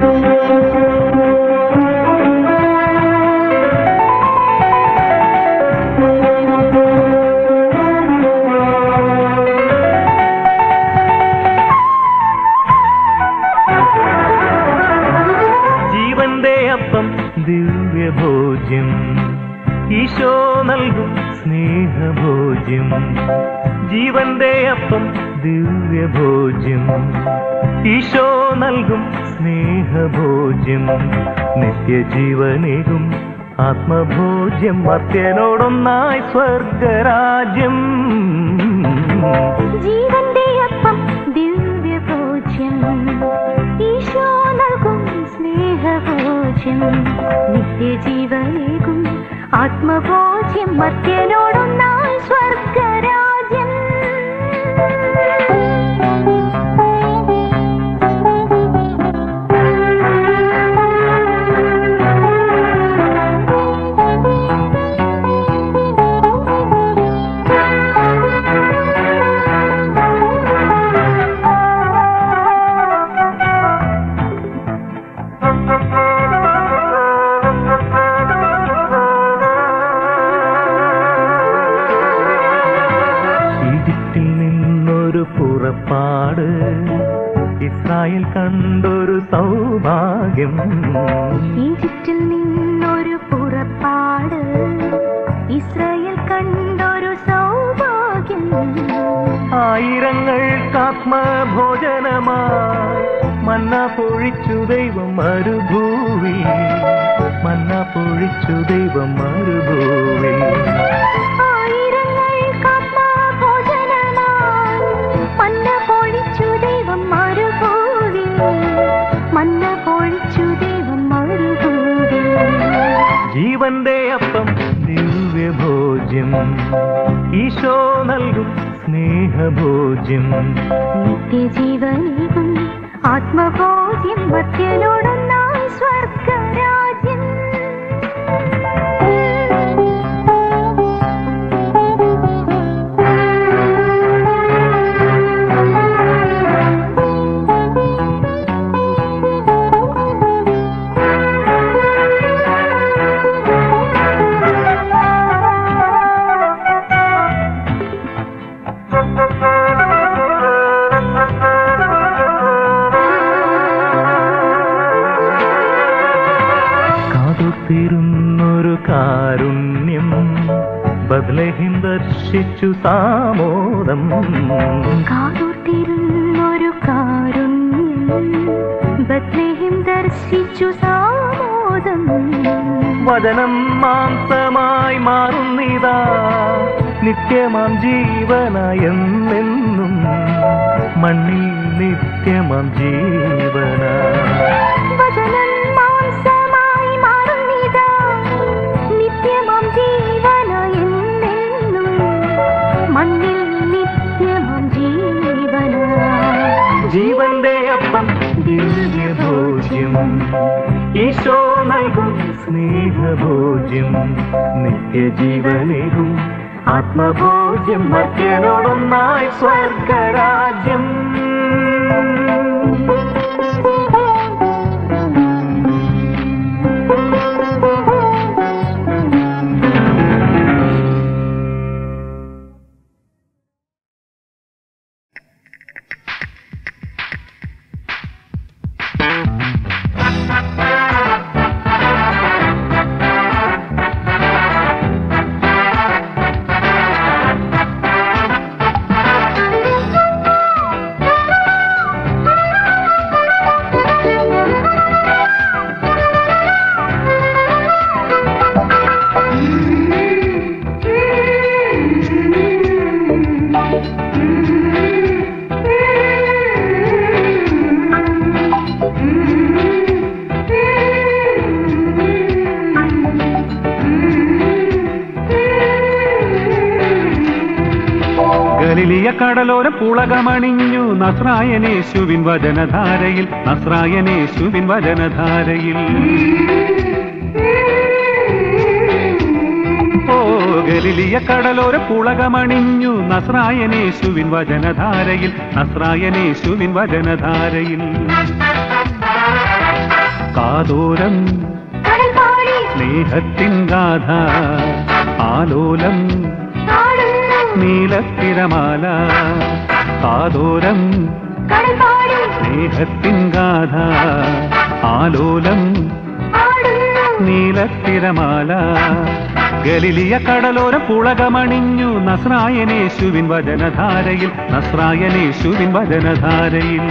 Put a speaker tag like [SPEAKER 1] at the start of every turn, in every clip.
[SPEAKER 1] ജീവന്റെ അപ്പം ദിവ്യഭോജ്യം ഈശോ നൽകും സ്നേഹഭോജ്യം ജീവന്റെ അപ്പം ദിവ്യഭോജ്യം ഈശോ നൽകും സ്നേഹഭോജ്യം നിത്യജീവനേകും ആത്മഭോജ്യം മർത്യനോടൊന്നായി സ്വർഗരാജ്യം
[SPEAKER 2] ജീവന്റെ അപ്പം ദിവ്യഭോജ്യം ഈശോ നൽകും സ്നേഹഭോജ്യം നിത്യജീവനേകും ആത്മഭോജ്യം മർത്യനോടൊന്നായി സ്വർഗരാജ്യം
[SPEAKER 1] ഈജിപ്തിൽ നിന്നൊരു പുറപ്പാട് ഇസ്രായേൽ കണ്ടൊരു സൗഭാഗ്യം
[SPEAKER 2] ഈജിപ്തിൽ നിന്നൊരു പുറപ്പാട് ഇസ്രായേൽ കണ്ടൊരു സൗഭാഗ്യം
[SPEAKER 1] ആയിരങ്ങൾക്കാത്മഭോജനമായി മന്ന പൊഴിച്ചു ദൈവം മരുഭൂവി മന്ന പൊഴിച്ചു ദൈവം മരുഭൂവി
[SPEAKER 2] ആയിരങ്ങൾക്കാത്മഭോജനമായി മന്ന പൊഴിച്ചു ദൈവം മരുഭൂവിൽ മന്ന പൊഴിച്ചു ദൈവം മരുഭൂവിൽ
[SPEAKER 1] ജീവന്റെ അപ്പം ദിവ്യഭോജ്യം ഈശോ നൽകും സ്നേഹഭോജ്യം
[SPEAKER 2] നിത്യജീവനേകും ആത്മബോധ്യം മധ്യനോടൊന്നായി സ്വർഗരാജ്യം
[SPEAKER 1] കാതുത്തിരുന്നൊരു കാരുണ്യം ബദ്ലഹിം ദർശിച്ചു സാമോദം
[SPEAKER 2] കാതോർത്തിരുന്നൊരു കാരുണ്യം ബത്ലേഹിം ദർശിച്ചു സാമോദം
[SPEAKER 1] വചനം മാംസമായി മാറുന്നിതാ നിത്യമാം ജീവനായെന്നെന്നും മണ്ണിൽ നിത്യമാം ജീവന
[SPEAKER 2] വചനം മാംസമായി മാറുന്നിതാ നിത്യമാം ജീവന എന്നെന്നും മണ്ണിൽ നിത്യമാം ജീവന
[SPEAKER 1] ജീവന്റെ അപ്പം ദിവ്യഭോജ്യം ഈശോ നൽകും സ്നേഹഭോജ്യം നിത്യജീവനേകും ആത്മഭോജ്യം മറ്റേനോടൊന്നായി സ്വർഗരാജ്യം
[SPEAKER 3] ഗലിലിയ കടലോര പുളകമണിഞ്ഞു നസ്രായനേശുവിൻ വചനധാരയിൽ നസ്രായനേശുവിൻ വചനധാരയിൽ ഓ ഗലിലിയ കടലോര പുളകമണിഞ്ഞു നസ്രായനേശുവിൻ വചനധാരയിൽ നസ്രായനേശുവിൻ വചനധാരയിൽ കാതോരം
[SPEAKER 2] കടൽ പാടി
[SPEAKER 3] സ്നേഹത്തിൻ ഗാഥ ആലോലം
[SPEAKER 2] പാടുന്നു
[SPEAKER 3] നീലത്തിരമാല കാതോരം
[SPEAKER 2] കടൽ പാടി
[SPEAKER 3] സ്നേഹത്തിൻ ഗാഥ ആലോലം
[SPEAKER 2] പാടുന്നു
[SPEAKER 3] നീലത്തിരമാല ഗലിലിയ കടലോര പുളകമണിഞ്ഞു നസ്രായനേശുവിൻ വചനധാരയിൽ നസ്രായനേശുവിൻ വചനധാരയിൽ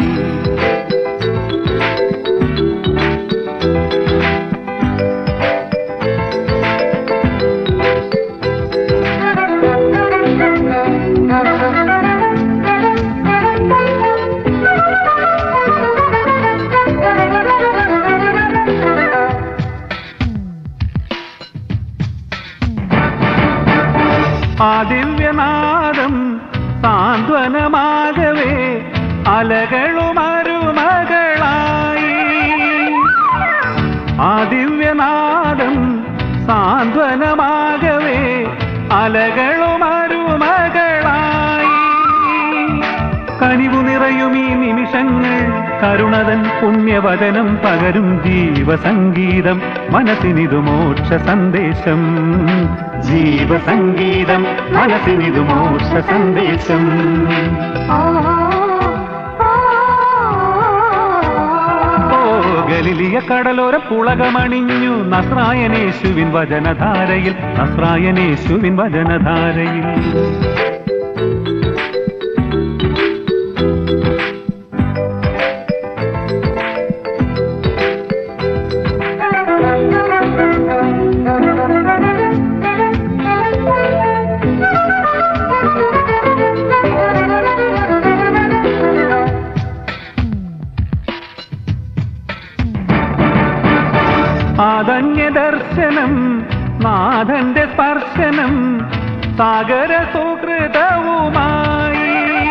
[SPEAKER 3] ആ ദിവ്യനാദം സാന്ത്വനമാകവേ അലകളുമരുമകളായി ആ ദിവ്യനാദം സാന്ത്വനമാകവേ അലകളുമരുമകളായി കനിവു നിറയും ഈ നിമിഷങ്ങൾ കരുണതൻ പുണ്യവചനം പകരും ജീവസംഗീതം മനസ്സിനിതു മോക്ഷ സന്ദേശം ജീവസംഗീതം മനസ്സിനിതു മോക്ഷ സന്ദേശം ഓ ഗലിലിയ കടലോര പുളകമണിഞ്ഞു നസ്രായനേശുവിൻ വചനധാരയിൽ നസ്രായനേശുവിൻ വചനധാരയിൽ ആദന്യ ദർശനം നാഥന്റെ സ്പർശനം സാഗര സുഹൃതവുമായി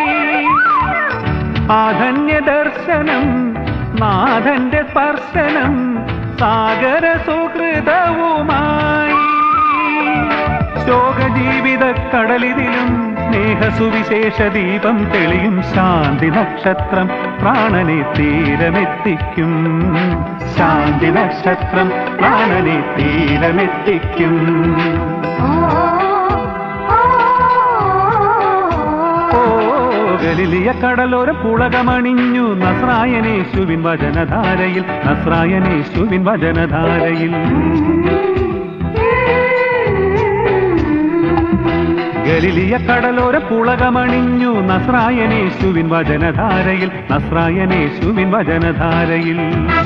[SPEAKER 3] ആധന്യ ദർശനം നാഥന്റെ സ്പർശനം സാഗര സുഹൃതവുമായി ശോകജീവിത കടലിതിലും സ്നേഹസുവിശേഷ ദീപം തെളിയും ശാന്തി നക്ഷത്രം പ്രാണനെ തീരമെത്തിക്കും ശാന്തി നക്ഷത്രം പ്രാണനെ തീരമെത്തിക്കും ഓ ഗലിലിയ കടലോര പുളകമണിഞ്ഞു നസ്രായനേശുവിൻ വചനധാരയിൽ നസ്രായനേശുവിൻ വചനധാരയിൽ ഗലിലിയ കടലോര പുളകമണിഞ്ഞു നസ്രായനേശുവിൻ വചനധാരയിൽ നസ്രായനേശുവിൻ വചനധാരയിൽ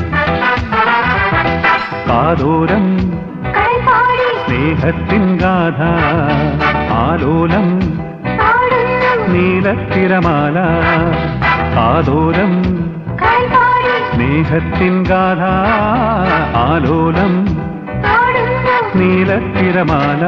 [SPEAKER 3] കാതോരം
[SPEAKER 2] കടൽ പാടി
[SPEAKER 3] സ്നേഹത്തിൻ ഗാഥ ആലോലം
[SPEAKER 2] പാടുന്നു
[SPEAKER 3] നീലത്തിരമാല കാതോരം
[SPEAKER 2] കടൽ പാടി
[SPEAKER 3] സ്നേഹത്തിൻ ഗാഥ ആലോലം
[SPEAKER 2] പാടുന്നു
[SPEAKER 3] നീലത്തിരമാല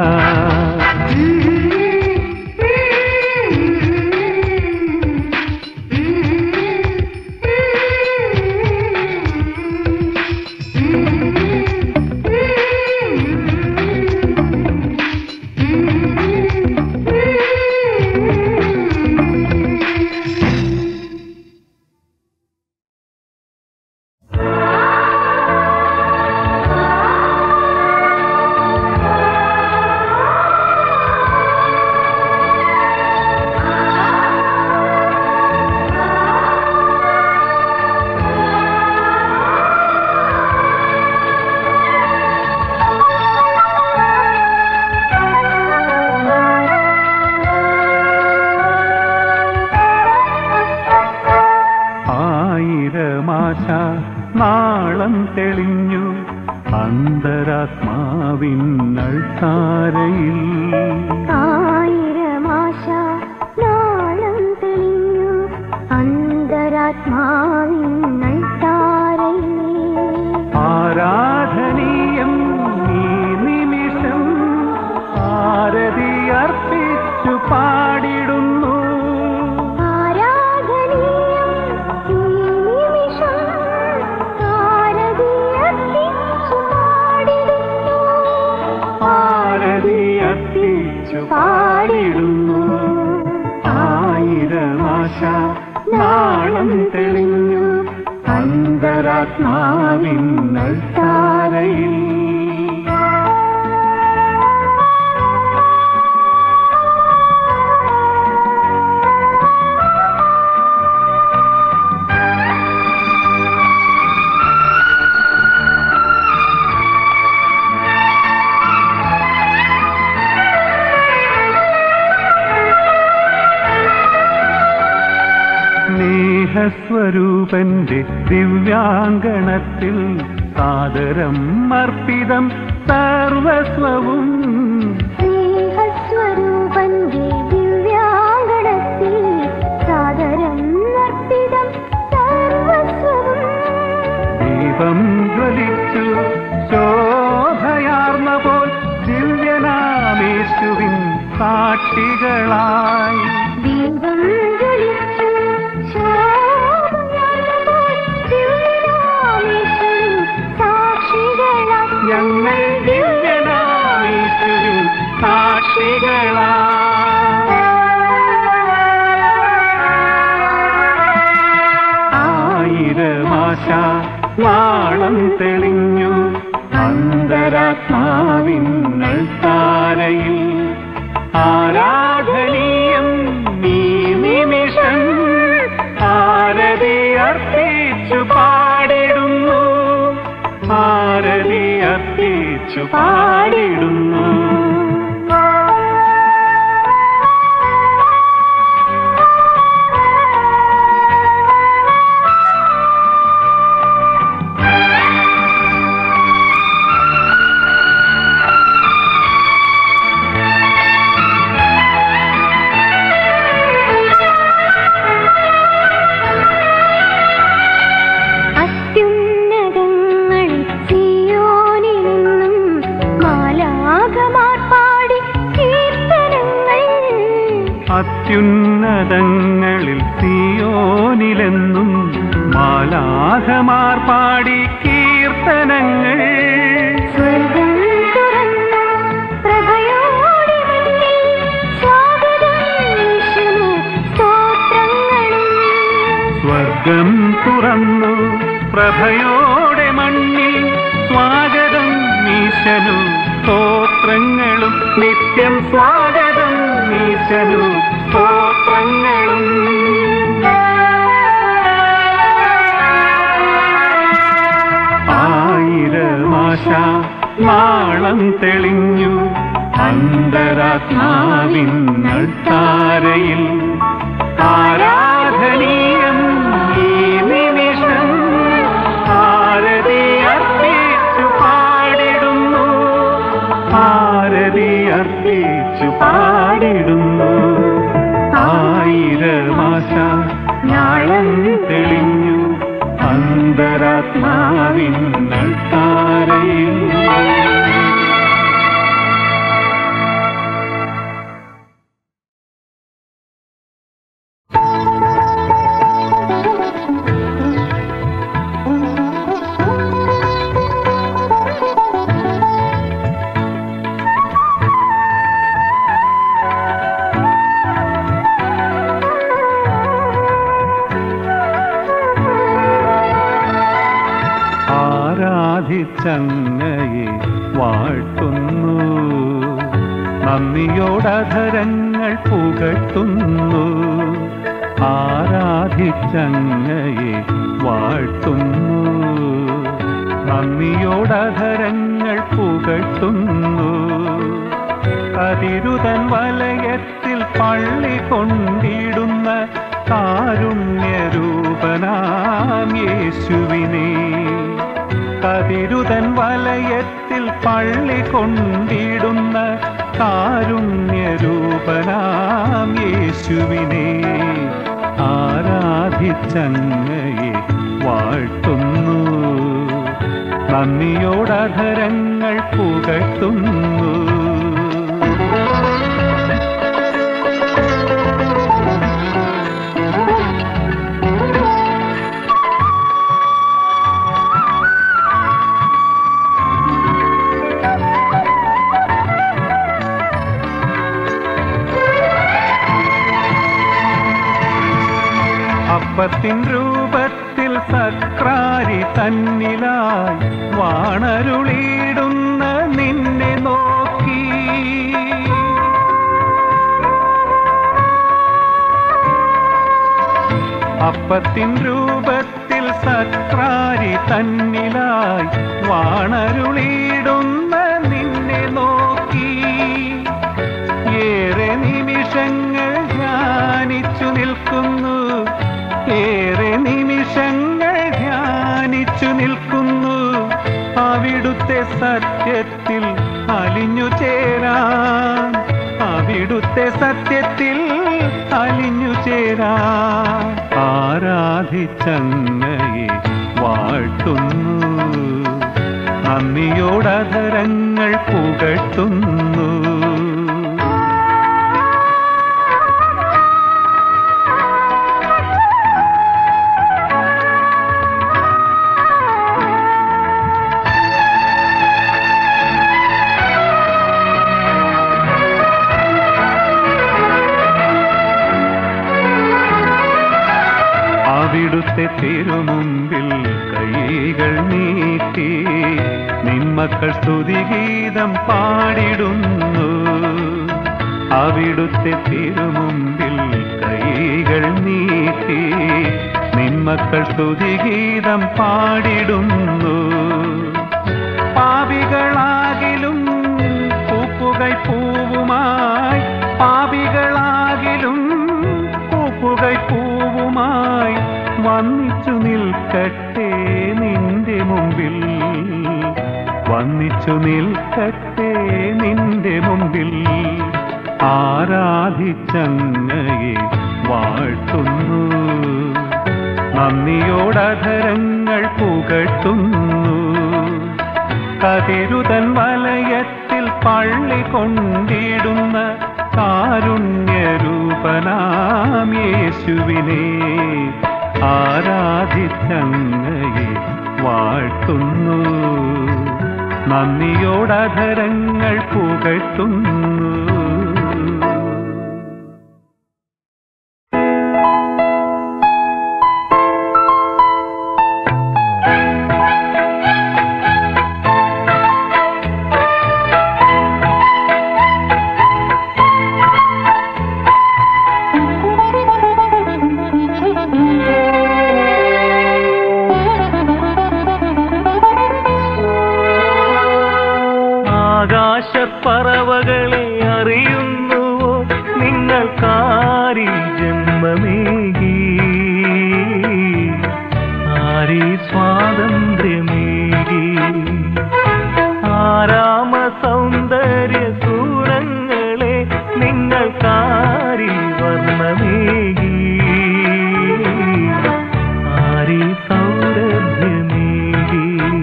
[SPEAKER 3] നാളം തെളിഞ്ഞു അന്തരാത്മാവിന്നൾ താരയിൽ
[SPEAKER 2] ആയിരമാശ നാളം തെളിഞ്ഞു അന്തരാത്മാവിന്നൾ താരയിലേ
[SPEAKER 3] ആരാധനീയം ഈ നിമിഷം ആരതി അർപ്പിച്ചു പാടിടുന്നു
[SPEAKER 2] ആരാധനീയം ഈ നിമിഷം ആരതിയർപ്പിച്ചു പാടിടുന്നു.
[SPEAKER 3] ആരതി അർപ്പിച്ചു പാടിടുന്നു ആയിരമാശ നാളം തെളിഞ്ഞു അന്തരാ അന്തരാത്മാവിന്നൽ താരയിൽ സ്നേഹസ്വരൂപന്റെ ദിവ്യാങ്കണത്തിൽ സാദരം അർപ്പിതം സർവസ്വവും
[SPEAKER 2] സ്നേഹസ്വരൂപന്റെ ദിവ്യാങ്കണത്തിൽ സാദരം അർപ്പിതം സർവസ്വവും
[SPEAKER 3] ദീപം ജ്വലിച്ചു ശോഭയാർന്ന പോൽ ദിവ്യനാമേശുവിൻ സാക്ഷികളായി
[SPEAKER 2] ദീപം ജ്വലിച്ചു ശോഭയാർന്നപ്പോൾ ദിവ്യനാമേശുവിൻ സാക്ഷികളായി
[SPEAKER 3] ഞങ്ങൾ ദിവ്യനാമേശുവിൻ സാക്ഷികളായി ആയിരമാശ നാളം തെളിഞ്ഞു അന്തരാത്മാവിന്നൽ താരയിൽ ആരാധനീയം നീ നിമിഷം ആരതി അർപ്പിച്ചു പാടിടുന്നു ആരതി അർപ്പിച്ചു പാടിടുന്നു
[SPEAKER 2] അത്യുന്നതങ്ങളിൽ സിയോനിലെന്നും മാലാഖമാർ പാടി കീർത്തനങ്ങൾ
[SPEAKER 3] അത്യുന്നതങ്ങളിൽ സിയോനിലെന്നും മാലാഹമാർ പാടി കീർത്തനങ്ങൾ
[SPEAKER 2] സ്വർഗം തുറന്നു പ്രഭയോടെ മുന്നിൽ സ്വാഗതം യേശുവേ, സ്തോത്രങ്ങളും
[SPEAKER 3] സ്വർഗം തുറന്നു പ്രഭയോടെ മണ്ണിൽ സ്വാഗതം നീശനു സ്തോത്രങ്ങളും നിത്യം സ്വാഗതം നീശനു സ്തോത്രങ്ങളും ആയിരമാശ നാളം തെളിഞ്ഞു അന്തരാത്മാവിന്നൽ താരയിൽ ആരാധനീയം ഈ നിമിഷം ആരതി അർപ്പിച്ചു പാടിടുന്നു ആരതി അർപ്പിച്ചു പാടിടുന്നു ആയിരമാശ നാളം തെളിഞ്ഞു അന്തരാത്മാവിന്നൽ താരയിൽ ആരാധിച്ചങ്ങയെ വാഴ്ത്തുന്നു നന്ദിയോടധരങ്ങൾ പുകഴ്ത്തുന്നു ആരാധിച്ചങ്ങയെ വാഴ്ത്തുന്നു നന്ദിയോടധരങ്ങൾ പുകഴ്ത്തുന്നു കതിരുതൻ വലയത്തിൽ പള്ളി കൊണ്ടിടുന്ന കാരുണ്യരൂപനാം യേശുവിനെ കതിരുതൻ വലയത്തിൽ പള്ളി കൊണ്ടിടുന്ന കാരുണ്യരൂപനാം യേശുവിനെ ആരാധിച്ചങ്ങയെ വാഴ്ത്തുന്നു നന്ദിയോടധരങ്ങൾ പുകഴ്ത്തുന്നു അപ്പത്തിൻ രൂപത്തിൽ സക്രാരി തൻ തന്നിലായി വാണരുളിയിടുന്ന നിന്നെ നോക്കി അപ്പത്തിൻ രൂപത്തിൽ സക്രാരി തന്നിലായി വാണരുളിയിടുന്ന നിന്നെ നോക്കി ഏറെ നിമിഷങ്ങൾ ധ്യാനിച്ചു നിൽക്കുന്നു ഏറെ നിമിഷങ്ങൾ ധ്യാനിച്ചു നിൽക്കുന്നു അവിടുത്തെ സത്യത്തിൽ അലിഞ്ഞു ചേരാൻ അവിടുത്തെ സത്യത്തിൽ അലിഞ്ഞു ചേരാൻ ആരാധിച്ചങ്ങയെ വാഴ്ത്തുന്നു നന്ദിയോടധരങ്ങൾ പുകഴ്ത്തുന്നു അവിടുത്തെ തിരുമുമ്പിൽ കൈകൾ നീട്ടി നിന്മക്കൾ സ്തുതിഗീതം പാടിടുന്നു അവിടുത്തെ തിരുമുമ്പിൽ കൈകൾ നീട്ടി നിന്മക്കൾ സ്തുതിഗീതം പാടിടുന്നു പാപികളാകിലും പൂപ്പുകൈ പൂവുമായി പാപികളാകിലും പൂപ്പുകൈ പൂവുമായി വന്നിച്ചു നിൽക്കട്ടെ നിന്റെ മുമ്പിൽ വന്നിച്ചു നിൽക്കട്ടെ നിന്റെ മുമ്പിൽ ആരാധിച്ചങ്ങയെ വാഴ്ത്തുന്നു നന്ദിയോടധരങ്ങൾ പുകഴ്ത്തുന്നു കതിരുതൻ വലയത്തിൽ പള്ളി കൊണ്ടിടുന്ന കാരുണ്യരൂപനാം യേശുവിനെ ആരാധിച്ചങ്ങയെ വാഴ്ത്തുന്നു നന്ദിയോടധരങ്ങൾ പുകഴ്ത്തുന്നു
[SPEAKER 1] ആകാശപ്പറവകളെ അറിയുന്നുവോ നിങ്ങൾക്കാരി ജന്മമേകി ആരി സ്വാതന്ത്ര്യമേകി ആരാമ സൗന്ദര്യ സൂരങ്ങളെ നിങ്ങൾക്കാരി വർണ്ണമേകി ആരി സൗരഭ്യമേകി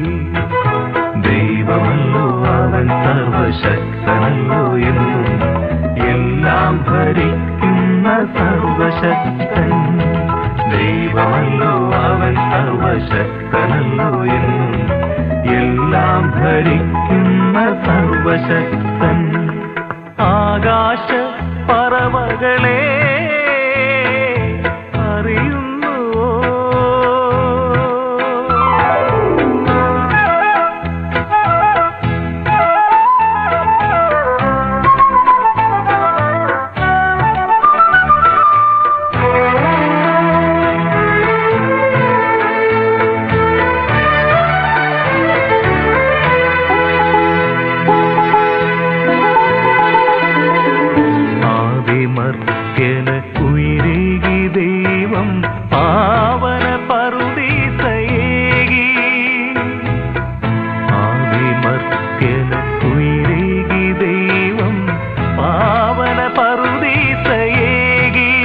[SPEAKER 1] ദൈവമല്ലോ അവൻ സർവശക്തനല്ലോ എന്നും എല്ലാം ഭരിക്കുന്ന സർവശക്തൻ ദൈവമല്ലോ അവൻ സർവശക്തനല്ലോ എന്നും എല്ലാം ഭരിക്കുന്ന സർവശക്തൻ ആകാശ പറവകളെ അറിയുന്നുവോ ആദിമർത്യന ഉയരേകി ദൈവം പാവന പറുദീസയേകി ആദിമർത്യന ഉയരേകി ദൈവം പാവന പറുദീസയേകി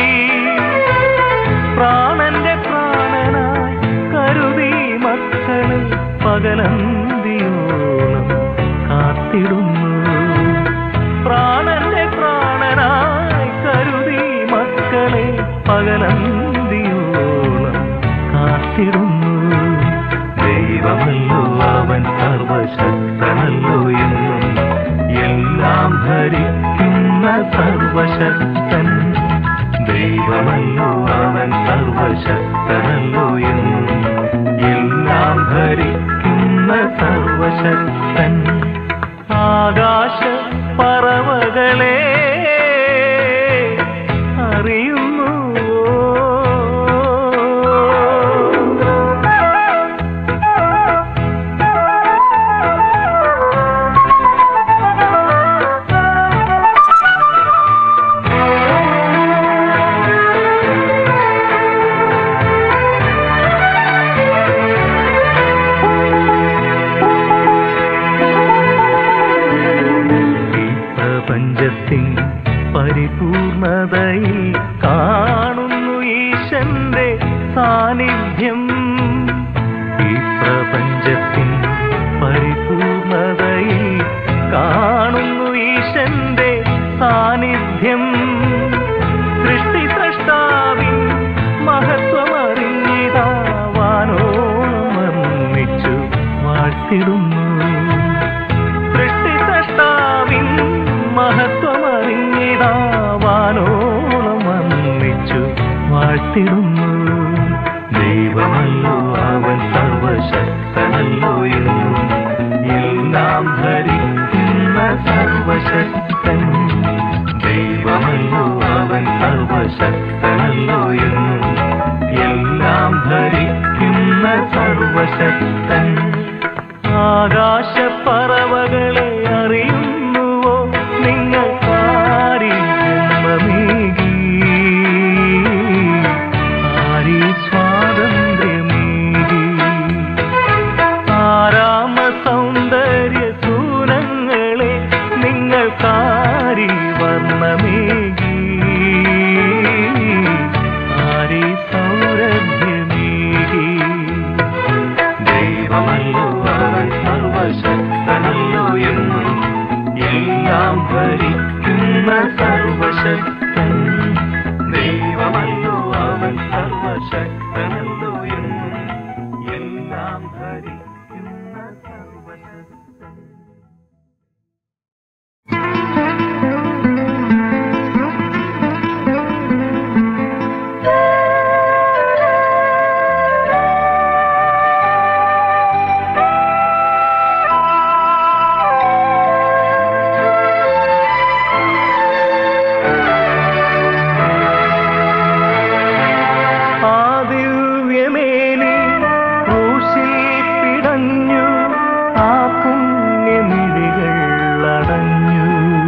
[SPEAKER 1] പ്രാണന്റെ പ്രാണനായി കരുതി മക്കളെ പകലന്തിയോളം കാത്തിടുന്നു പ്രാണന്റെ പ്രാണനായി കരുതി മക്കളെ പകലന്തിയോളം കാത്തിടുന്നു ദൈവമല്ലോ അവൻ സർവശക്തനല്ലോ എന്നും എല്ലാം ഭരിക്കുന്ന സർവശക്തൻ ദൈവമല്ലോ അവൻ സർവശക്തനല്ലോ എന്നും എല്ലാം ഭരിക്കുന്ന സർവശക്തൻ ആകാശ പറവകളെ അറിയുന്നു ഈ പ്രപഞ്ചത്തിൻ പരിപൂർണതയിൽ കാണുന്നു ഈശന്റെ സാന്നിധ്യം ഈ പ്രപഞ്ചത്തിൻ പരിപൂർണതയിൽ കാണുന്നു ഈശന്റെ സാന്നിധ്യം സൃഷ്ടി സൃഷ്ടാവിൻ മഹത്വമറിഞ്ഞിതാവാനോളം വർണ്ണിച്ചു വാഴ്ത്തിടുന്നു സൃഷ്ടി സൃഷ്ടാവിൻ മഹത്വമറിഞ്ഞിടാവാനോളം വന്നിച്ചു വാഴ്ത്തിടുന്നു ദൈവമല്ലോ അവൻ സർവശക്തനല്ലോ എന്നും എല്ലാം ഭരിക്കുന്ന സർവശക്തൻ ദൈവമല്ലോ അവൻ സർവശക്തനല്ലോ എന്നും എല്ലാം ഭരിക്കുന്ന സർവശക്തൻ ആകാശപ്പറവകളെ അറിയുന്നുവോ നിങ്ങൾ ആരി ജന്മമേകി ആരി സ്വാതന്ത്ര്യമേകി ആരാമ സൗന്ദര്യ സൂനങ്ങളെ നിങ്ങൾ കാരി വർണ്ണമേകി ആരി സൗരഭ്യമേകി ദൈവമല്ലോ അവൻ സർവശക്തനല്ലോ എന്നും എല്ലാം ഭരിക്കുന്ന സർവശക്തൻ ദൈവമല്ലോ അവൻ സർവശക്തനല്ലോ എന്നും എല്ലാം ഭരിക്കുന്ന സർവശക്തൻ ആ ദിവ്യമേനി ക്രൂശിൽ പിടഞ്ഞു ആ പുണ്യമിഴികൾ അടഞ്ഞു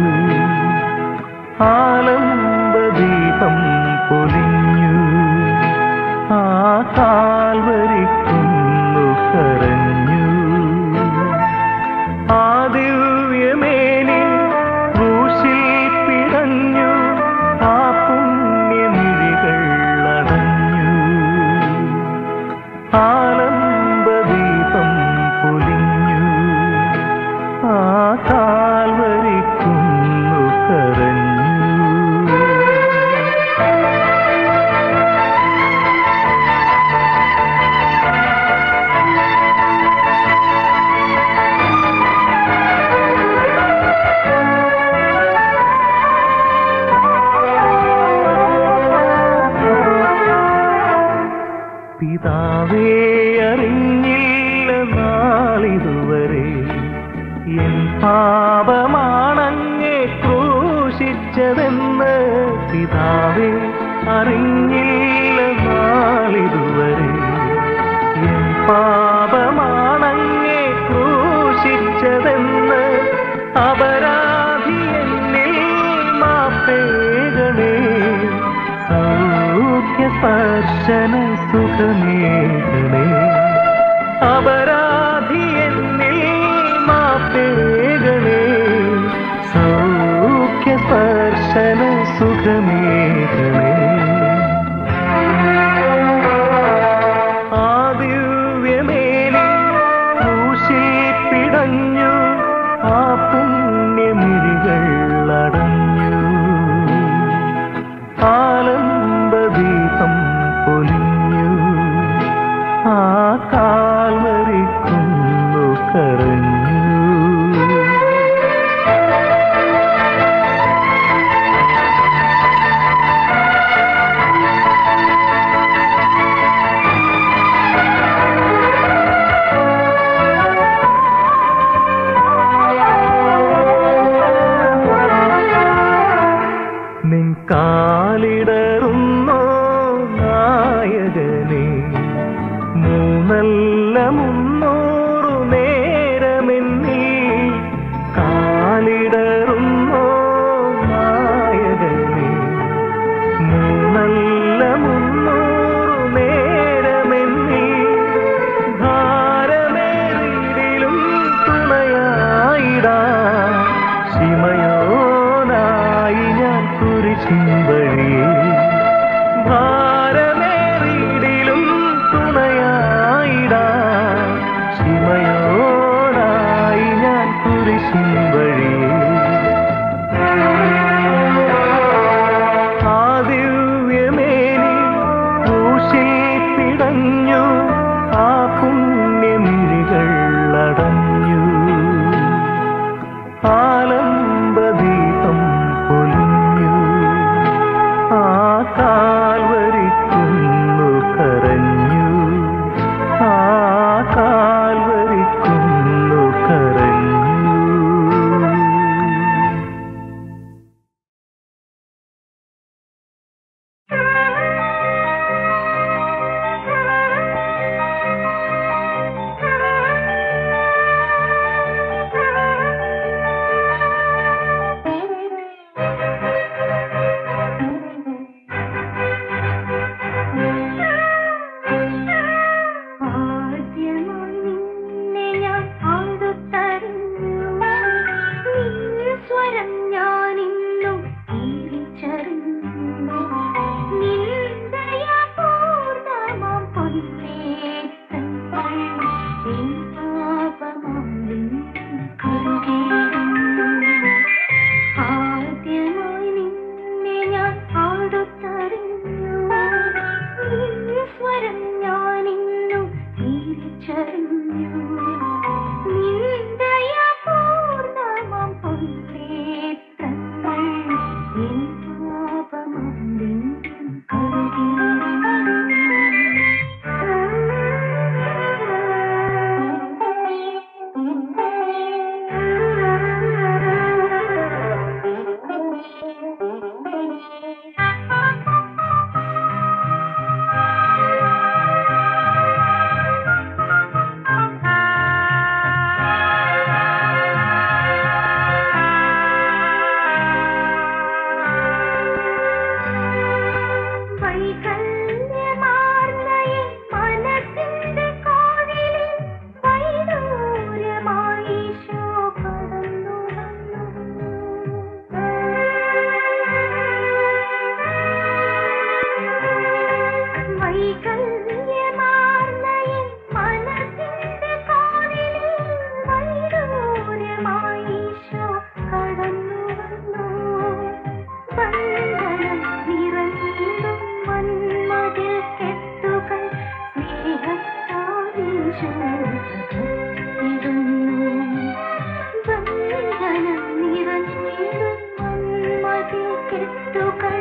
[SPEAKER 1] ആലംബദീപം പൊലിഞ്ഞു ആ കാൽവരിക്കുന്നു കരഞ്ഞു ആ ദിവ്യമേനി ക്രൂശിൽ പിടഞ്ഞു ആ പുണ്യമിഴികൾ അടഞ്ഞു ആലംബദീപം പൊലിഞ്ഞു ആ കാൽവരിക്കുന്നു കരഞ്ഞു പിതാവേ അറിഞ്ഞില്ല നാളിതുവരെ എൻ പാപമാണങ്ങെ ക്രൂശിച്ചതെന്ന് പിതാവേ അറിഞ്ഞില്ല നാളിതുവരെ എൻ പാപമാണങ്ങെ ക്രൂശിച്ചതെന്ന് അപരാധി എന്നിൽ മാപ്പേകണേ സൗഖ്യ സ്പർശന സുഖമേകണേ അപരാധി എന്നിൽ മാപ്പേകണേ സൗഖ്യ സ്പർശന സുഖമേകണേ ആ ദിവ്യമേനി ക്രൂശിൽ പിടഞ്ഞു ആ പുണ്യമിഴികൾ അടഞ്ഞു ആലംബദീപം പൊലിഞ്ഞു ആ കാൽവരിക്കുന്നു കരഞ്ഞു ക്രൂശിൻ വഴിയേ ആ ദിവ്യമേനി ക്രൂശിൽ പിടഞ്ഞു ആ പുണ്യമിഴികൾ അടഞ്ഞു ആലംബദീപം പൊലിഞ്ഞു ആ കാൽവരിക്കുന്നു കരഞ്ഞു ആ കാൽവരിക്കുന്നു കരഞ്ഞു
[SPEAKER 2] ആദ്യമായി നിന്നെ ഞാൻ അടുത്തറിഞ്ഞു നിൻ സ്വരം ഞാൻ ഇന്നും തിരിച്ചറിഞ്ഞു നിൻ ദയാപൂർണ്ണമാം പൊന്നേറ്റങ്ങൾ എൻ പാപമാം നിൻ കരുകേടുന്നു ആദ്യമായി നിന്നെ ഞാൻ അടുത്തറിഞ്ഞു നിൻ സ്വരം ഞാൻ ഇന്നും തിരിച്ചറിഞ്ഞു നിൻ ദയാപൂർണ്ണമാം പൊന്നേത്രങ്ങൾ എൻ പാപമാം നിൻ വൈകല്യമാർന്ന എൻ മനസ്സിന്റെ കോവിലിൽ വൈദൂര്യമായി ഈശോ കടന്നു വന്നു. വൈകല്യമാർന്ന എൻ മനസ്സിന്റെ കോവിലിൽ വൈദൂര്യമായി ഈശോ കടന്നു വന്നു ബന്ധനം നിറഞ്ഞിടും മന്മതിൽ കെട്ടുകൾ സ്നേഹത്താലിടുന്നു ബന്ധനം നിറഞ്ഞിടും മന്മതിൽ കെട്ടുകൾ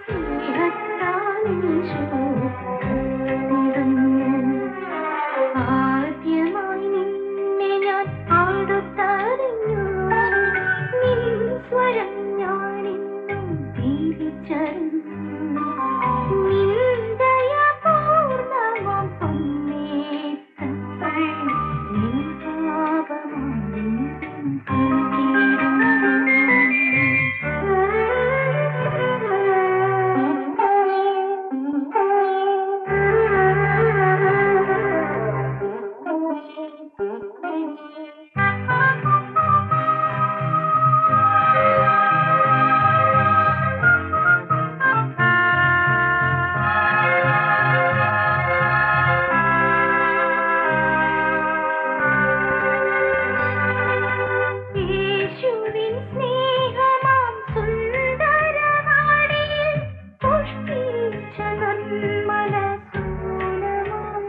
[SPEAKER 2] സ്നേഹത്താലിടുന്നു ആദ്യമായി നിന്നെ ഞാൻ അടുത്തറിഞ്ഞു നിൻ സ്വരം ഞാനിന്നും തിരിച്ചറിഞ്ഞു നിൻ ദയാപൂർണ്ണമാം പൊന്നേറ്റങ്ങൾ നിൻ പാപമാം നിൻ യേശുവിൻ സ്നേഹമാം സുന്ദരവാടിയിൽ പുഷ്പിച്ച നിർമ്മല സൂനമാം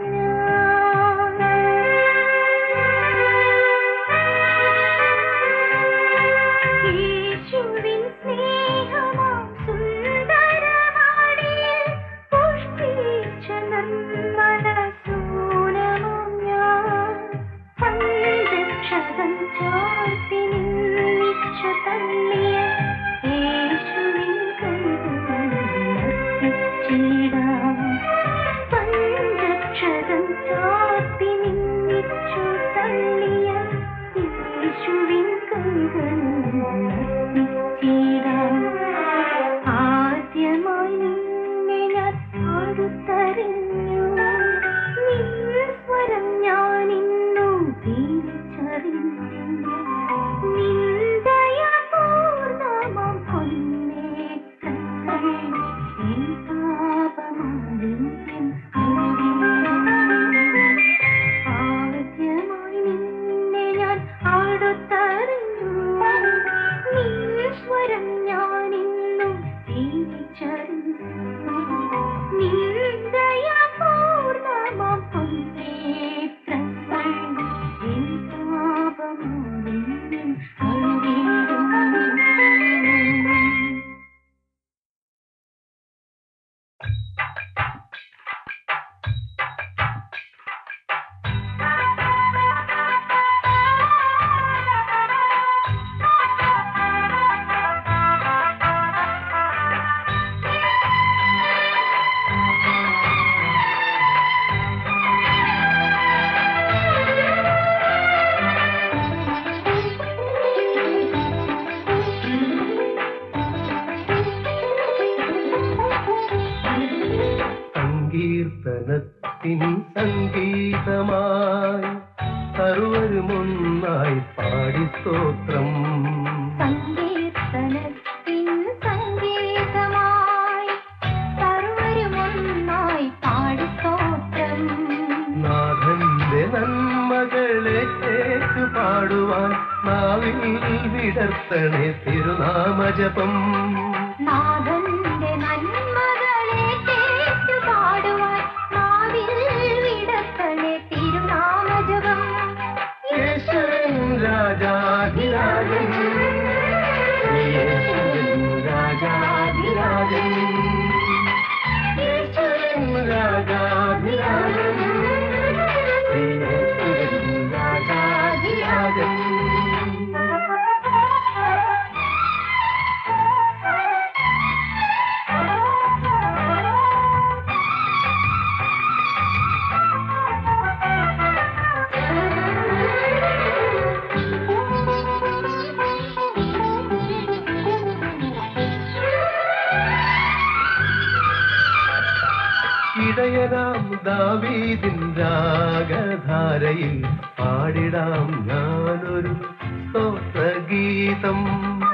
[SPEAKER 2] ഞാൻ. യേശുവിൻ സ്നേഹമാം സുന്ദരവാടിയിൽ പുഷ്പിച്ച നിർമ്മല സൂനമാം ഞാൻ. പഞ്ചക്ഷതം ചാർത്തി നിന്നിച്ചു തള്ളിയ യേശുവിൻ കൈകളിലർപ്പിച്ചിടാം. പഞ്ചക്ഷതം ചാർത്തി നിന്നിച്ചു തള്ളിയ യേശുവിൻ കൈകളിലർപ്പിച്ചിടാം. ആദ്യമായി നിന്നെ ഞാൻ അടുത്തറിഞ്ഞു നിൻ സ്വരം ഞാനിന്നും തിരിച്ചറിഞ്ഞു കഴുകിയിടും
[SPEAKER 1] സങ്കീർത്തനത്തിൻ സംഗീതമായി സർവരുമൊന്നായി പാടി സ്തോത്രം
[SPEAKER 2] സങ്കീർത്തനത്തിൻ സംഗീതമായി സർവരുമൊന്നായി പാടി സ്തോത്രം
[SPEAKER 1] നാഥന്റെ നന്മകളെ കേട്ടു പാടുവാൻ നാവിൽ വിടർത്തണേ തിരുനാമജപം
[SPEAKER 2] നാഥന്റെ നന്മകളെ കേട്ടു പാടുവാൻ നാവിൽ വിടത്തണേ തിരുനാമജപം
[SPEAKER 1] യേശുവൻ രാജാധിരാജൻ യേശുവൻ രാജാധിരാജൻ യേശുവൻ രാജാധിരാജൻ യേശുവൻ രാജാധിരാജൻ ഇടയനാം ദാവീദിൻ രാഗധാരയിൽ പാടിടാം ഞാനൊരു സ്തോത്രഗീതം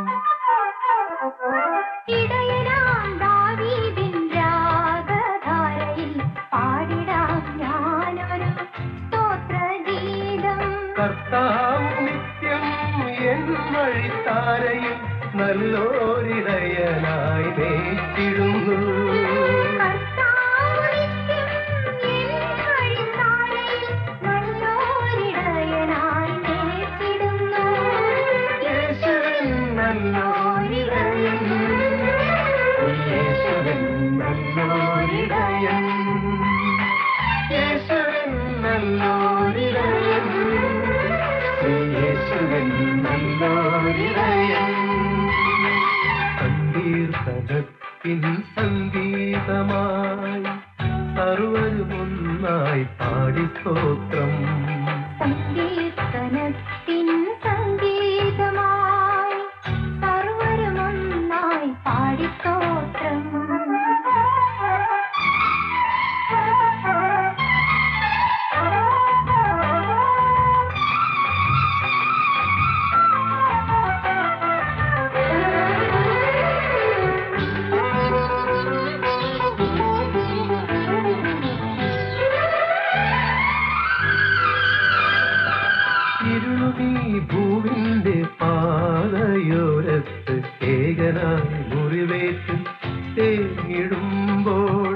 [SPEAKER 2] ഇടയനാം ദാവീദിൻ രാഗധാരയിൽ പാടിടാം ഞാനൊരു സ്തോത്രഗീതം
[SPEAKER 1] കർത്താവ് നിത്യം എൻ വഴിത്താരയിൽ നല്ലോരിടയനായി നേച്ചിടുന്നു
[SPEAKER 2] കർത്താവ് നിത്യം എൻ വഴിത്താരയിൽ നല്ലോരിടയനായി നേരിടുന്നു.
[SPEAKER 1] യേശുവൻ നല്ലോരിടയൻ യേശുവൻ നല്ലോരിടയൻ യേശുവൻ നല്ലോരിടയൻ യേശുവൻ നല്ലോരിടയൻ സങ്കീർത്തനത്തിൻ സംഗീതമായി സർവരുമൊന്നായി പാടി സ്തോത്രം
[SPEAKER 2] സങ്കീർത്തനത്തിൻ സംഗീതമായി സർവരുമൊന്നായി പാടി സ്തോത്രം
[SPEAKER 1] ഇരുളുനീ ഭൂവിന്റെ പാതയോരത്ത് ഏകനായി മുറിവേറ്റ് തേങ്ങിടുമ്പോൾ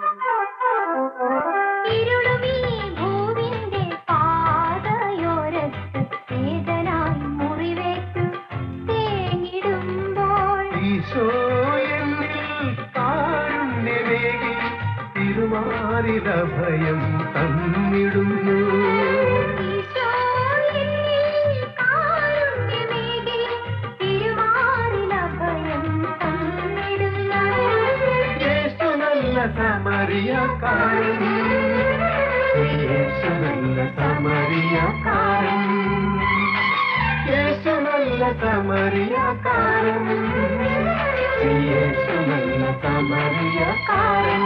[SPEAKER 2] ഇരുളുമീ ഭൂവിന്റെ പാതയോരത്ത് വേദനായി മുറിവേറ്റു തേങ്ങിടുമ്പോൾ
[SPEAKER 1] ഈശോ എന്നിൽ കാരുണ്യമേകി തിരുമാറിലഭയം തന്നിടുന്നു
[SPEAKER 2] ഈശോ എന്നിൽ കാരുണ്യമേകി തിരുമാറിലഭയം തന്നിടുന്നു.
[SPEAKER 1] യേശു നല്ല സമറിയക്കാരൻ യേശു നല്ല സമറിയക്കാരൻ യേശു നല്ല സമറിയക്കാരൻ യേശു നല്ല സമറിയക്കാരൻ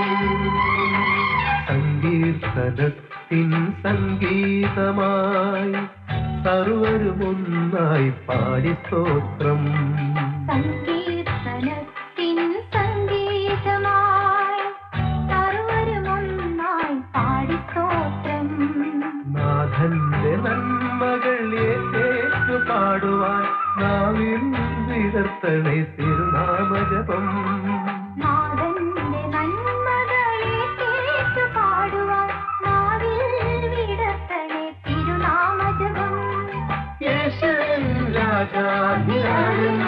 [SPEAKER 1] സങ്കീർത്തനത്തിൻ സംഗീതമായി സർവരുമൊന്നായി പാടി സ്തോത്രം
[SPEAKER 2] സങ്കീർത്തനത്തിൻ സംഗീതമായി സർവരുമൊന്നായി പാടി സ്തോത്രം
[SPEAKER 1] നാഥന്റെ നന്മകൾ ഏറ്റു പാടുവാൻ നാവിൽ വിടർത്തണേ തിരുനാമജപം
[SPEAKER 2] നാഥന്റെ നന്മകളെ കേട്ടു പാടുവാൻ നാവിൽ വിടർത്തണേ തിരുനാമജപം
[SPEAKER 1] യേശുവൻ രാജാധിരാജൻ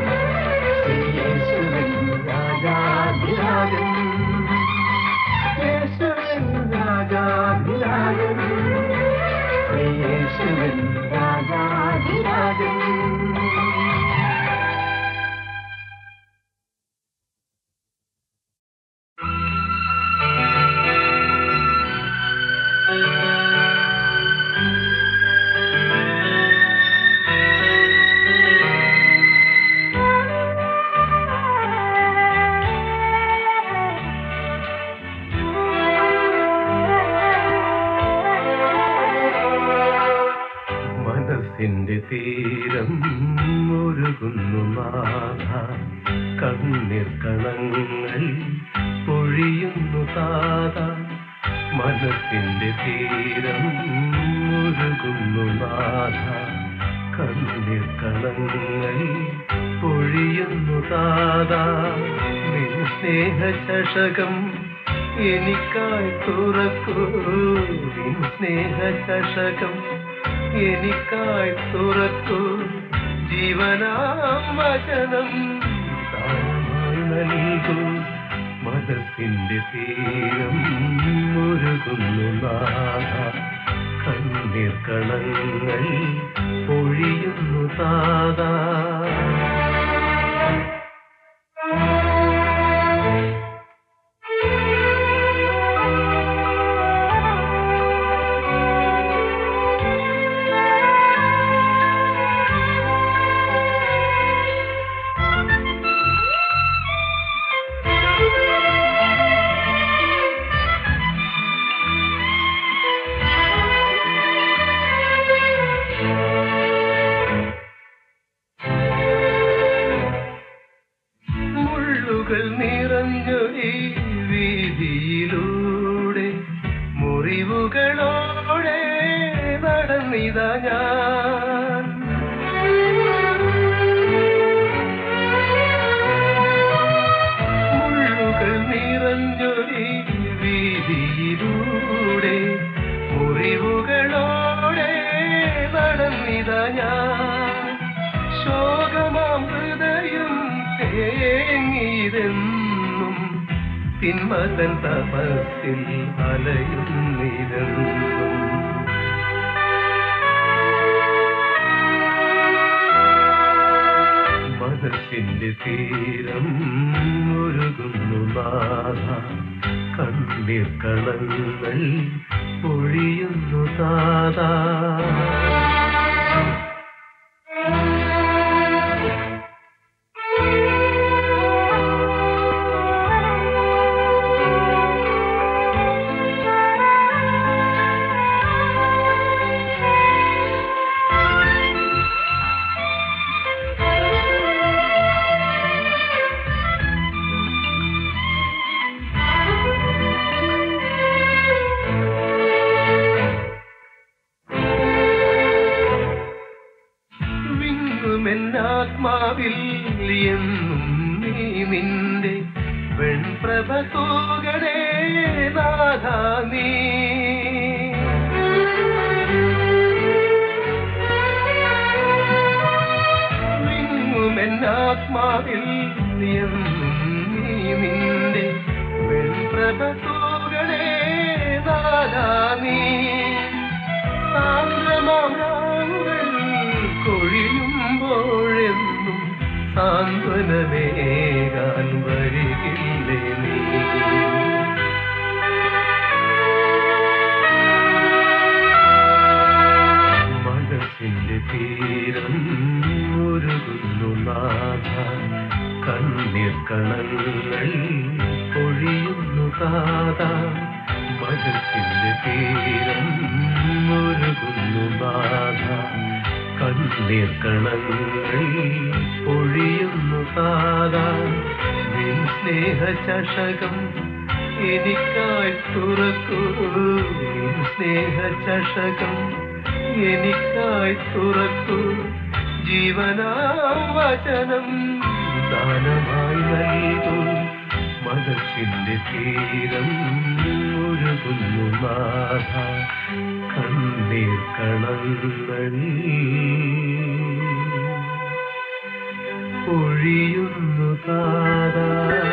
[SPEAKER 1] യേശുവിൻ രാജാധിരാജൻ യേശുവിൻ രാജാധിരാജൻ യേശുവിൻ രാജാധിരാജൻ മനസ്സിന്റെ തീരം മുരുകുന്നു നാഥ കണ്ണീർ കണങ്ങൾ പൊഴിയുന്നു താത മനസ്സിന്റെ തീരം മുരുകുന്നു നാഥ കണ്ണീർ കണങ്ങൾ പൊഴിയുന്നു താത നിൻ സ്നേഹ ചഷകം എനിക്കായി തുറക്കൂ നിൻ സ്നേഹ ചഷകം എനിക്കായി തുറക്കൂ ജീവനാം വചനം ദാനമായി നൽകൂ മനസ്സിന്റെ തീരം മുരുകുന്നു നാഥ കണ്ണീർ കണങ്ങൾ പൊഴിയുന്നു താതാ മുള്ളുകൾ നിറഞ്ഞൊരു വീതിയിലൂടെ മുറിവുകളോടെ നടന്നിതാ ഞാൻ മുള്ളുകൾ നിറഞ്ഞൊരു വീതിയിലൂടെ മുറിവുകളോടെ നടന്നിതാ ഞാൻ ശോകമാം ഹൃദയം തേങ്ങിയതെന്നും തിന്മതൻ തപസ്സിൽ അലയുന്നിതെന്നും മനസ്സിന്റെ തീരം മുരുകുന്നു നാഥ കണ്ണീർ കളങ്ങൾ പൊഴിയുന്നു താതാ വിങ്ങുമെന്നാത്മാവിൽ എന്നും നീ നിന്റെ വെൺപ്രഭ തൂകണേ നാഥ നീ വിങ്ങുമെന്നാത്മാവിൽ എന്നും നീ നിന്റെ വെൺപ്രഭ തൂകണേ നാഥ നീ സാന്ദ്രമാങ്ങൾ കൊഴിയുമ്പോഴെന്നും സാന്ത്വനമേകാൻ വരികില്ലേ നീ മനസ്സിന്റെ തീരം മുരുകുന്നു നാഥ കണ്ണീർ കണങ്ങൾ പൊഴിയുന്നു താത മനസ്സിന്റെ തീരം മുരുകുന്നു നാഥ കണ്ണീർ കണങ്ങൾ പൊഴിയുന്നു താത നിൻ സ്നേഹ ചഷകം എനിക്കായി തുറക്കൂ നിൻ സ്നേഹ ചഷകം എനിക്കായി തുറക്കൂ ജീവനാം വചനം ദാനമായി നൽകൂ മനസ്സിന്റെ തീരം ഒഴുകുന്നു നാഥ കണ്ണീർ കണങ്ങളിൽ പൊഴിയുന്നു താരാ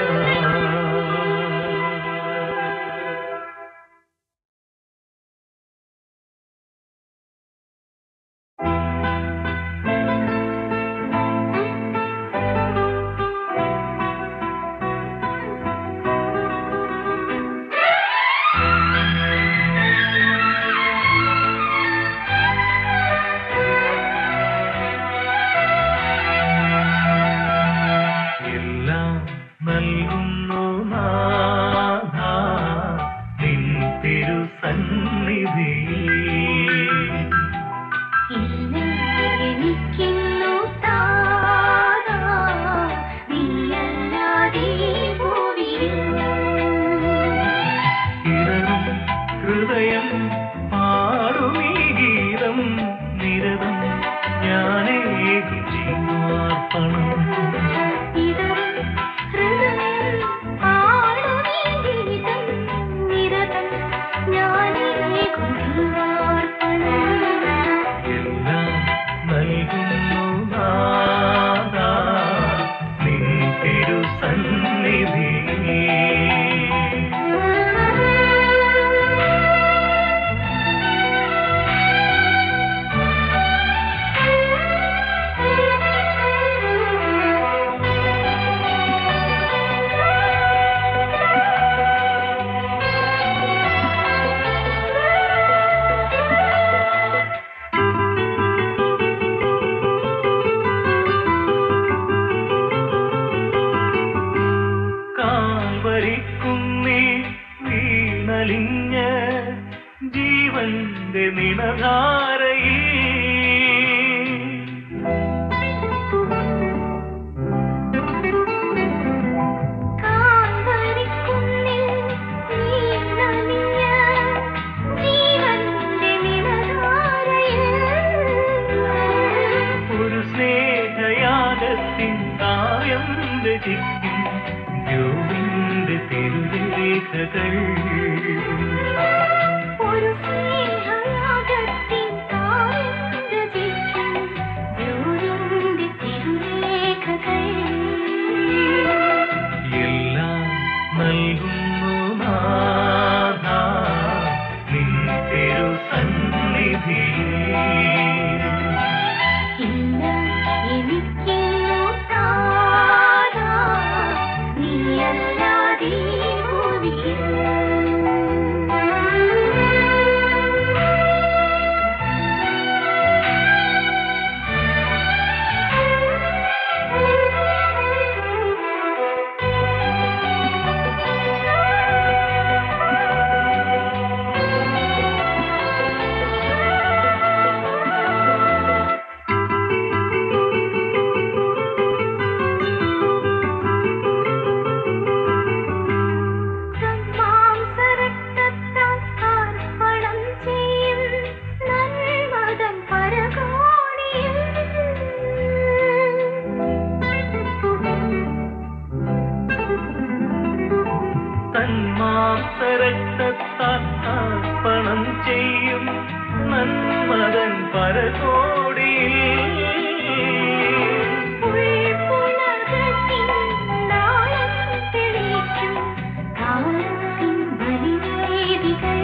[SPEAKER 1] എല്ലാം നൽകുന്നു നാഥ നിൻ തിരുസന്നിധിയിൽ
[SPEAKER 2] എനിക്കിന്നു താരാ നീയല്ലാതെ ഭൂവിയിൽ
[SPEAKER 1] ഇടറും ഹൃദയം പാടുമീ ഗീതം നിരതം ഞാനേകു ജീവാർപ്പണം
[SPEAKER 2] ഇടറും ഹൃദയം പാടുമീ ഗീതം നിരതം ഞാനേകും ജീവാർപ്പണം.
[SPEAKER 1] എല്ലാം നൽകുന്നു നാഥ നിൻ തിരുസന്നിധിയിൽ കാൽവരിക്കുന്നേ വീണലിഞ്ഞ് ജീവന്റെ നിണധാരയിൽ
[SPEAKER 2] കാൽവരിക്കുന്നിൽ നീണമിഞ്ഞ ജീവന്റെ നിഴലാരയിൽ
[SPEAKER 1] ഒരു സ്നേഹയാഗത്തിൻ കാവ്യം രചിക്കും ജോവിന്റെ തിരുരേഖകൾ
[SPEAKER 2] ഒരു സ്നേഹയാഗത്തിൻ താരം രചിക്കും ദ്യൂരിന്റെ തിരുരേഖകൾ.
[SPEAKER 1] എല്ലാം നൽകുന്നു നാഥ നിൻ തിരുസന്നിധിയിൽ
[SPEAKER 2] ഇല്ല എനിക്കിന്നു താരാ, നീയല്ലാതെ ഭൂമിയിൽ. മാംസരക്തത്താൽ അർപ്പണം ചെയ്യും നന്മതൻ പരകോടിയിൽ.
[SPEAKER 1] തന്മാസരക്തത്താൽ അർപ്പണം ചെയ്യും നന്മതൻ പരകോടിയിൽ
[SPEAKER 2] ഉൾപ്പുളകത്തിൻ നാളം തെളിയിക്കും കാലത്തിൻ ബലിവേദികൾ.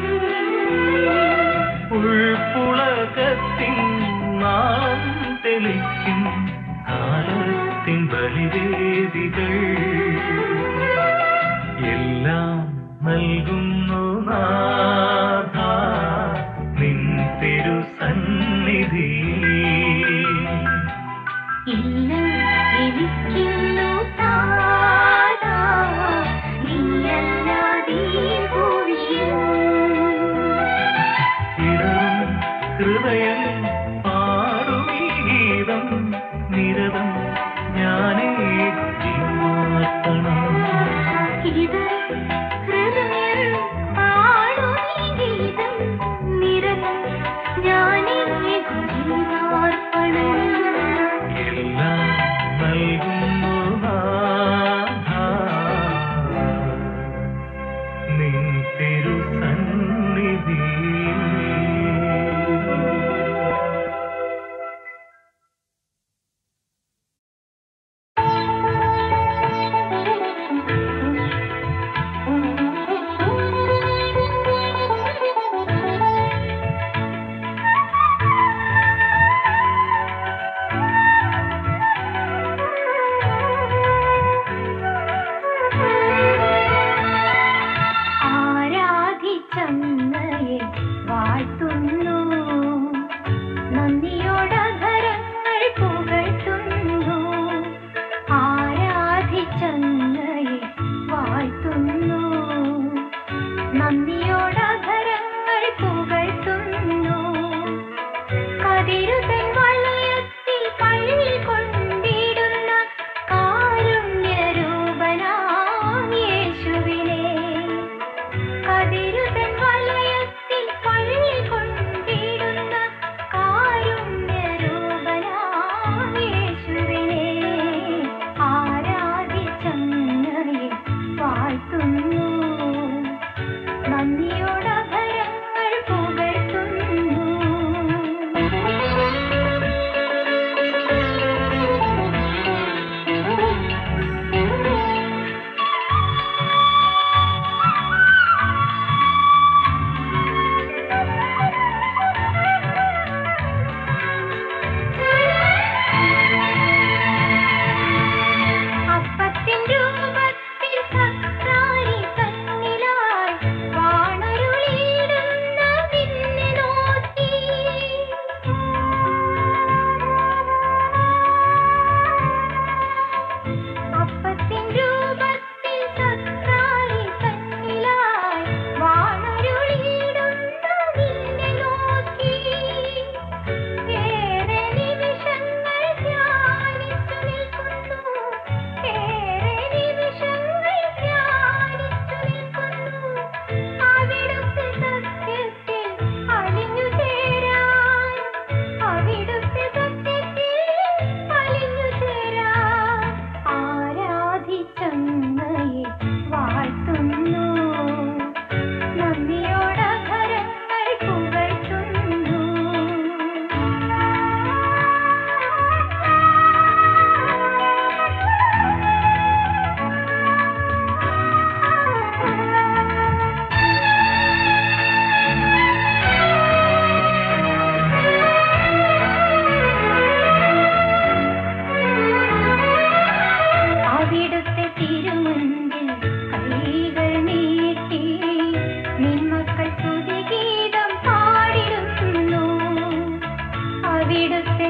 [SPEAKER 1] ഉൾപ്പുളകത്തിൻ നാളം തെളിക്കും കാലത്തിൻ ബലിവേദികൾ എല്ലാം നൽകുന്നു നാഥ നിൻ തിരുസന്നിധിയിൽ
[SPEAKER 2] ഇല്ല എനിക്കിന്നു താരാ, നീയല്ലാതെ ഭൂമിയിൽ.
[SPEAKER 1] ഇടറും ഹൃദയം പാടുമീ ഗീതം നിരതം ഞാനേ ജീവാർപ്പണം
[SPEAKER 2] ഇടറും ഹൃദയം പാടുമീ ഗീതം നിരതം ഞാനേകും ജീവാർപ്പണം.
[SPEAKER 1] എല്ലാം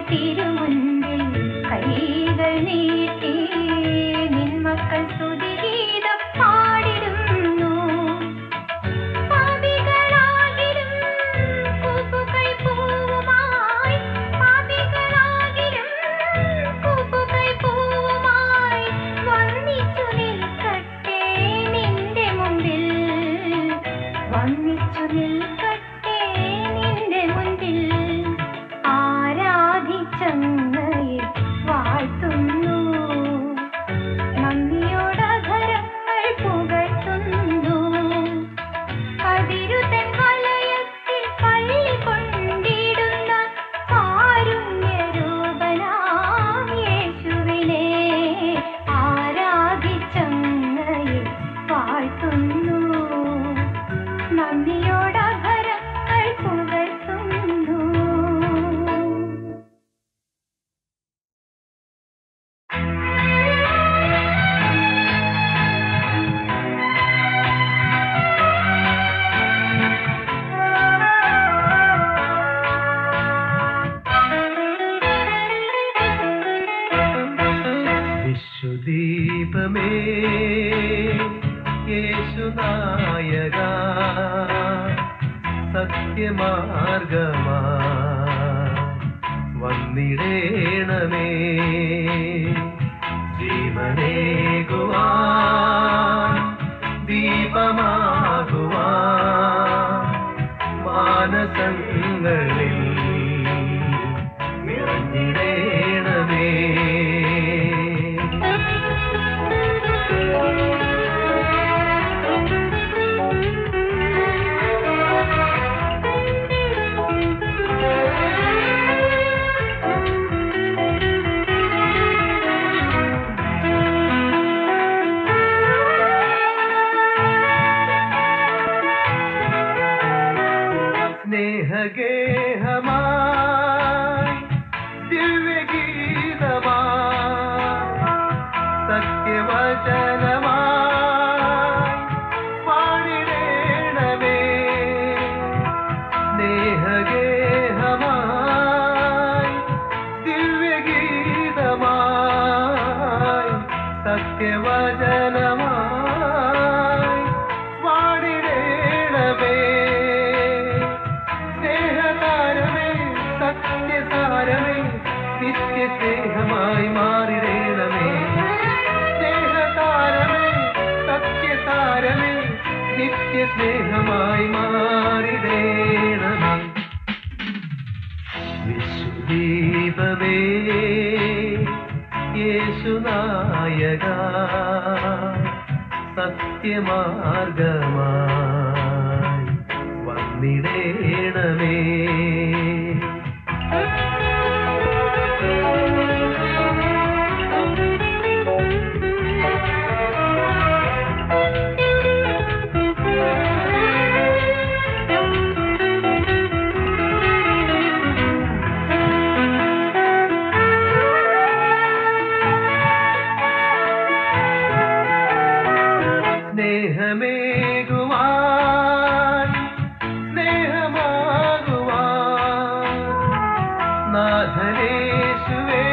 [SPEAKER 2] തിരുമുൻപിൽ കൈകൾ നീട്ടി നിൻമക്കൾ സ്തുതിഗീതം പാടിടുന്നു പാപികളാകിലും കൂപ്പുകൈ പൂവുമായി പാപികളാകിലും കൂപ്പുകൈ പൂവുമായി വന്നിച്ചു നിൽക്കട്ടെ നിന്റെ മുമ്പിൽ വന്നിച്ചു നിൽക്കട്ടെ നിന്റെ മുൻപിൽ ആരാധിച്ചങ്ങയെ വാഴ്ത്തുന്നു നന്ദിയോടധരങ്ങൾ പുകഴ്ത്തുന്നു അതിരുതൻ വലയത്തിൽ പള്ളി കൊണ്ടിടുന്ന കാരുണ്യരൂപനാം യേശുവിനെ ആരാധിച്ചങ്ങയെ വാഴ്ത്തുന്നു നന്ദിയോടധരങ്ങൾ പുകഴ്ത്തുന്നു
[SPEAKER 1] വിശ്വദീപമേ യേശുനായക സത്യമാർഗമാ വന്നിടേണമേ ജീവനേകുവാൻ ദീപമാകുവാൻ മാനസങ്ങളിൽ നിറഞ്ഞിടേണമേ സ്നേഹഗേഹമായി ദിവ്യഗീതമായി സത്യവചനമായി പാടിടേണമേ സ്നേഹഗേഹമായി ദിവ്യഗീതമായി സത്യവചനമായി പാടിടേണമേ സ്നേഹതാരമേ സത്യസാരമേ നിത്യസ്നേഹമായി മാറിടേണമേ സ്നേഹതാരമേ സത്യസാരമേ നിത്യസ്നേഹമായി മാറിടേണമേ വിശ്വദീപമേ യേശുനായക സത്യമാർഗമായി വന്നിടേണമേ സ്നേഹമേകുവാൻ സ്നേഹമാകുവാൻ നാഥനേശുവേ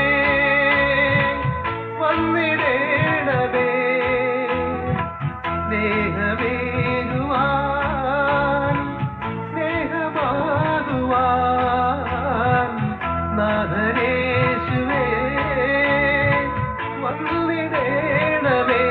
[SPEAKER 1] വന്നിടേണമേ സ്നേഹമേകുവാൻ സ്നേഹമാകുവാൻ നാഥനേശുവേ വന്നിടേണമേ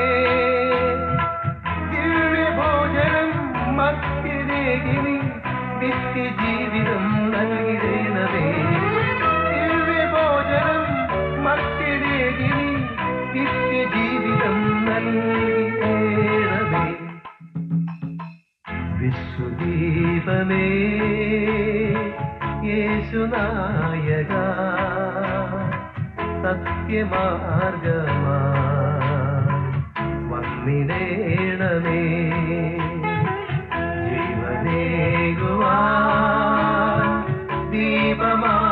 [SPEAKER 1] ദിവ്യഭോജനം മത്യനേകിനി നിത്യജീവിതം നൽകിടേണമേ ദിവ്യഭോജനം മത്യനേകിനി നിത്യജീവിതം നൽകിടേണമേ വിശ്വദീപമേ യേശുനായക സത്യമാർഗമായി വന്നിടേണമേ ജീവനേകുവാൻ ദീപമാ